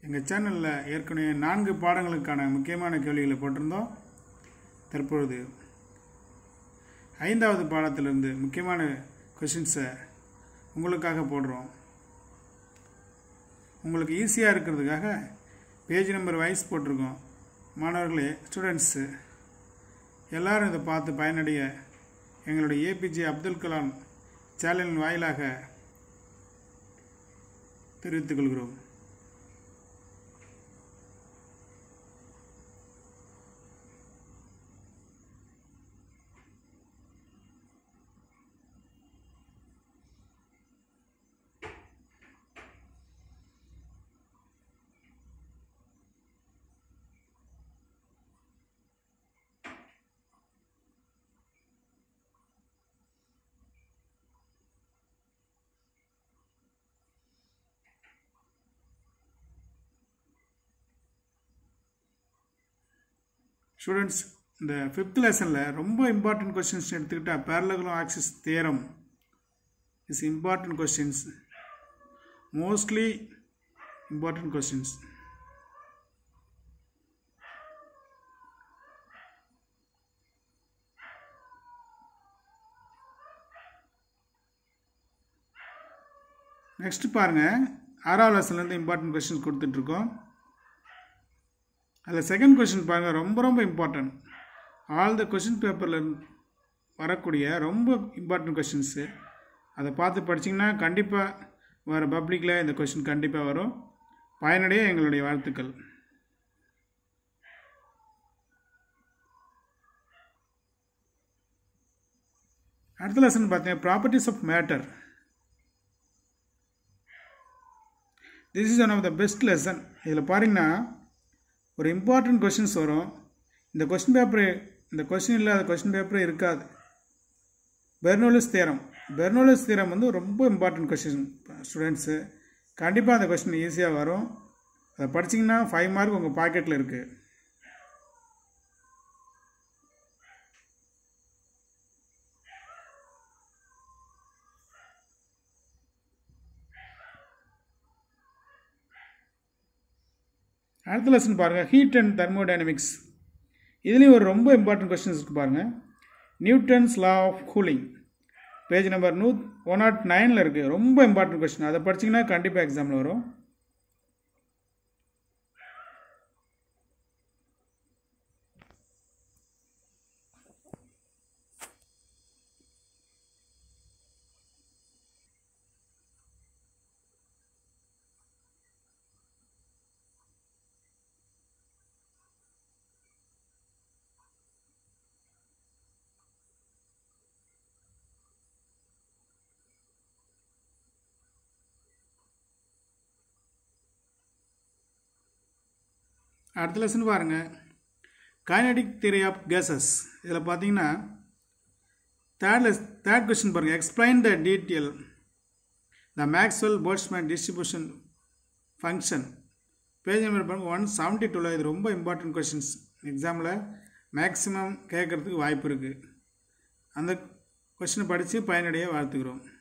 எங்கள் சேனலில் ஏற்கனவே நான்கு பாடங்களுக்கான முக்கியமான கேள்விகளை போட்டிருந்தோம் தற்பொழுது ஐந்தாவது பாடத்திலிருந்து முக்கியமான கொஷின்ஸை உங்களுக்காக போடுறோம் உங்களுக்கு ஈஸியாக இருக்கிறதுக்காக பேஜ் நம்பர் வைஸ் போட்டிருக்கோம் மாணவர்களே ஸ்டூடெண்ட்ஸு எல்லாரும் இதை பார்த்து பயனடைய எங்களுடைய ஏபிஜே அப்துல் கலாம் சேனலின் வாயிலாக தெரிவித்துக் கொள்கிறோம் ஸ்டூடெண்ட்ஸ் இந்த ஃபிஃப்த் லெசனில் ரொம்ப இம்பார்ட்டன்ட் கொஸ்டின்ஸ் எடுத்துக்கிட்டால் பேரலகுலம் axis theorem is important questions mostly important questions next பாருங்கள் ஆறாவது லெசன்லேருந்து இம்பார்ட்டன்ட் கொஸ்டின்ஸ் கொடுத்துட்ருக்கோம் அதில் செகண்ட் கொஷின் பாருங்கள் ரொம்ப ரொம்ப இம்பார்ட்டன்ட் ஆல் த கொஷின் பேப்பரில் வரக்கூடிய ரொம்ப இம்பார்ட்டன்ட் கொஷின்ஸு அதை பார்த்து படிச்சிங்கன்னா கண்டிப்பாக வர பப்ளிக்கில் இந்த கொஷின் கண்டிப்பாக வரும் பயனடைய எங்களுடைய வாழ்த்துக்கள் அடுத்த லெசன் பார்த்தீங்கன்னா properties of matter this is one of the best lesson இதில் பாருங்கன்னா ஒரு இம்பார்ட்டன்ட் கொஷின்ஸ் வரும் இந்த கொஸ்டின் பேப்பரு இந்த கொஸ்டின் இல்லாத கொஸ்டின் பேப்பரே இருக்காது பெர்னோலிஸ் தேரம் பெர்னோலிஸ் தேரம் வந்து ரொம்ப இம்பார்ட்டன்ட் கொஸ்டின் ஸ்டூடெண்ட்ஸு கண்டிப்பாக அந்த கொஸ்டின் ஈஸியாக வரும் அதை படிச்சிங்கன்னா ஃபைவ் மார்க் உங்கள் பாக்கெட்டில் இருக்குது அடுத்த லெசன் பாருங்கள் ஹீட் அண்ட் தெர்மோடைனமிக்ஸ் இதுலேயும் ஒரு ரொம்ப இம்பார்ட்டன்ட் கொஸ்டின்ஸ் இருக்குது பாருங்கள் Newton's law of cooling page number நூ ஒன் நாட் நைனில் இருக்குது ரொம்ப இம்பார்ட்டன்ட் கொஸ்டின் அதை படிச்சிங்கன்னா கண்டிப்பாக எக்ஸாமில் வரும் அடுத்த லெசன் பாருங்கள் கைனடிக் தியரி ஆஃப் கேசஸ் இதில் பார்த்தீங்கன்னா தேர்ட் லெஸ் தேர்ட் கொஸ்டின் பாருங்கள் explain the detail the Maxwell Boltzmann distribution function page number பாருங்கள் ஒன் செவன்ட்டி டூவில் இது ரொம்ப இம்பார்ட்டன்ட் கொஷின்ஸ் எக்ஸாமில் மேக்ஸிமம் கேட்குறதுக்கு வாய்ப்பு இருக்குது அந்த கொஷினை படித்து பயனடைய வாழ்த்துக்கிறோம்